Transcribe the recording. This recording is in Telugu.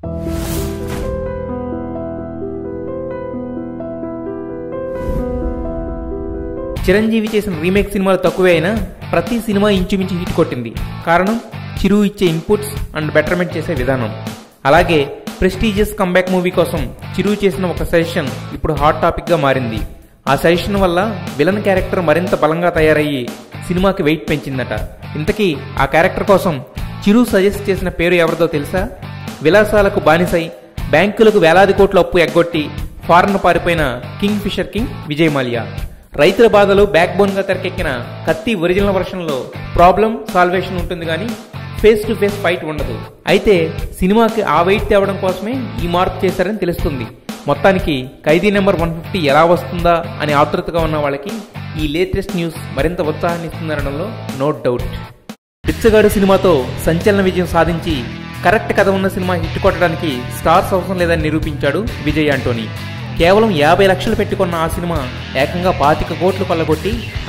చిరంజీవి చేసిన రీమేక్ సినిమాలు తక్కువే అయినా ప్రతి సినిమా ఇంచుమించు హిట్ కొట్టింది కారణం చిరు ఇచ్చే ఇన్పుట్స్ అండ్ బెటర్మెంట్ చేసే విధానం అలాగే ప్రెస్టీజియస్ కంబ్యాక్ మూవీ కోసం చిరు చేసిన ఒక సజెషన్ ఇప్పుడు హాట్ టాపిక్గా మారింది ఆ సజెషన్ వల్ల విలన్ క్యారెక్టర్ మరింత బలంగా తయారయ్యి సినిమాకి వెయిట్ పెంచిందట ఇంతకీ ఆ క్యారెక్టర్ కోసం చిరు సజెస్ట్ చేసిన పేరు ఎవరిదో తెలుసా విలాసాలకు బానిసై బ్యాంకులకు వేలాది కోట్ల అప్పు ఎగ్గొట్టి ఫారెన్ పారిపోయిన Kingfisher king Vijay Mallya రైతుల బాధలు బ్యాక్ బోన్ గా తెరకెక్కిన కత్తి ఒరిజినల్ వర్షన్ లో ప్రాబ్లం సాల్వేషన్ ఉంటుంది కానీ ఫేస్ టు ఫేస్ ఫైట్ ఉండదు అయితే సినిమాకి ఆ వెయిట్ తేవడం కోసమే ఈ మార్పు చేశారని తెలుస్తుంది మొత్తానికి ఖైదీ నెంబర్ వన్ ఫిఫ్టీ ఎలా వస్తుందా అని ఆతృతగా ఉన్న వాళ్ళకి ఈ లేటెస్ట్ న్యూస్ మరింత ఉత్సాహాన్ని ఇస్తుందనడంలో నో డౌట్ బిచ్చగాడు సినిమాతో సంచలన విజయం సాధించి కరెక్ట్ కథ ఉన్న సినిమా హిట్ కొట్టడానికి స్టార్స్ అవసరం లేదని నిరూపించాడు విజయ్ ఆంటోనీ కేవలం యాభై లక్షలు పెట్టుకున్న ఆ సినిమా ఏకంగా పాతిక కోట్లు కొల్లగొట్టి